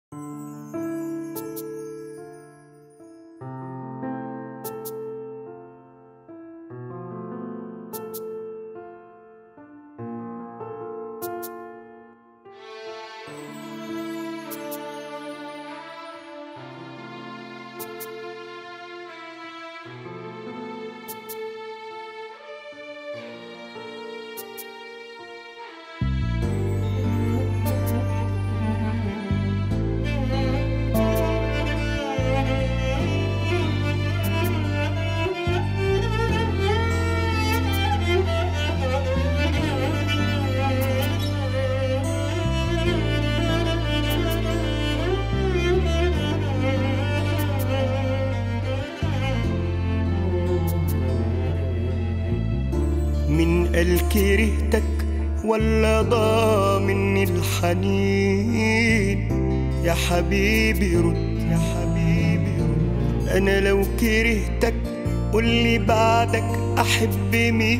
من قال كرهتك ولا ضامن الحنين يا حبيبي رد يا حبيبي رد انا لو كرهتك قولي بعدك احب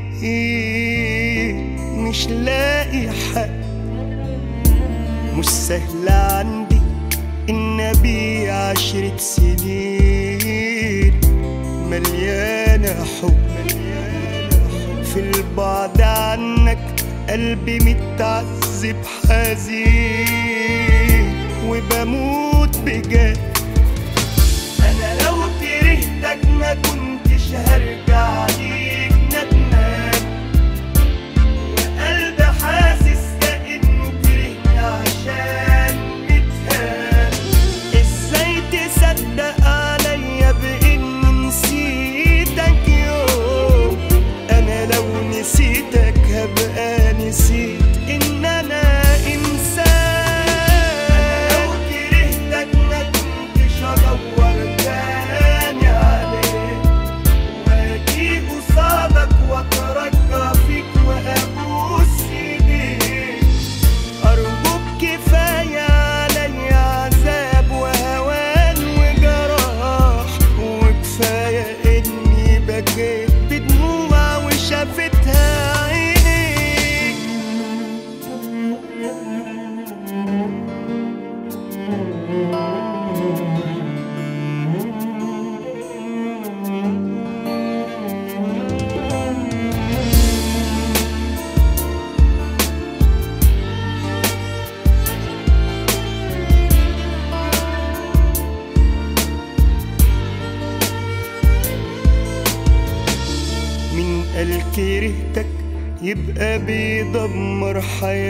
مين مش لاقي حق مش سهل عندي ان ابيع عشرة سنين مليانة حب مليانة حب في البعد عنك قلبي متعذب حزين وبموت بجد انا لو كرهتك ما كنتش هرجع ليك ندمان وقلبي حاسس كأنه كرهني عشان متهان ازاي تصدق عليا بإني نسيتك يوم انا لو نسيتك هبقى نسيت ان انا انسان انا لو كرهتك ما كنتش هدور تاني عليك واجي قصادك واترجى فيك وابوس ايديك ارجوك كفايه عليا عذاب وهوان وجراح وكفايه اني بكيت بدموع وشافتها عينيك من قال كرهتك يبقى بيدمر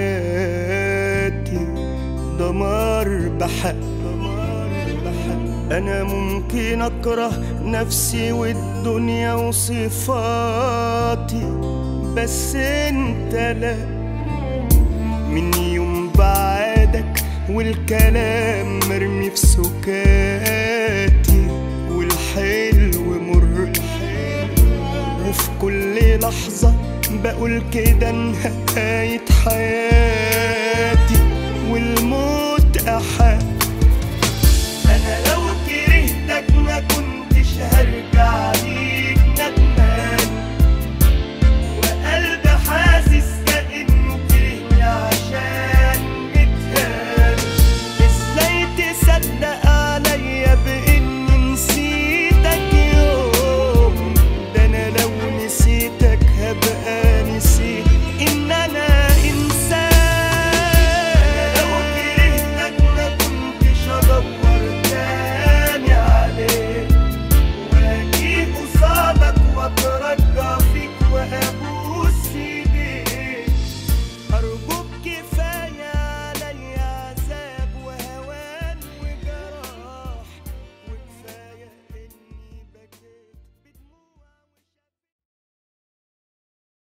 حياتي دمار بحق دمار بحق انا ممكن اكره نفسي والدنيا وصفاتي بس انت لا من يوم بعدك والكلام مرمي في سكاتي والحلو مر وفي كل لحظة بقول كده نهاية حياتي والموت أحد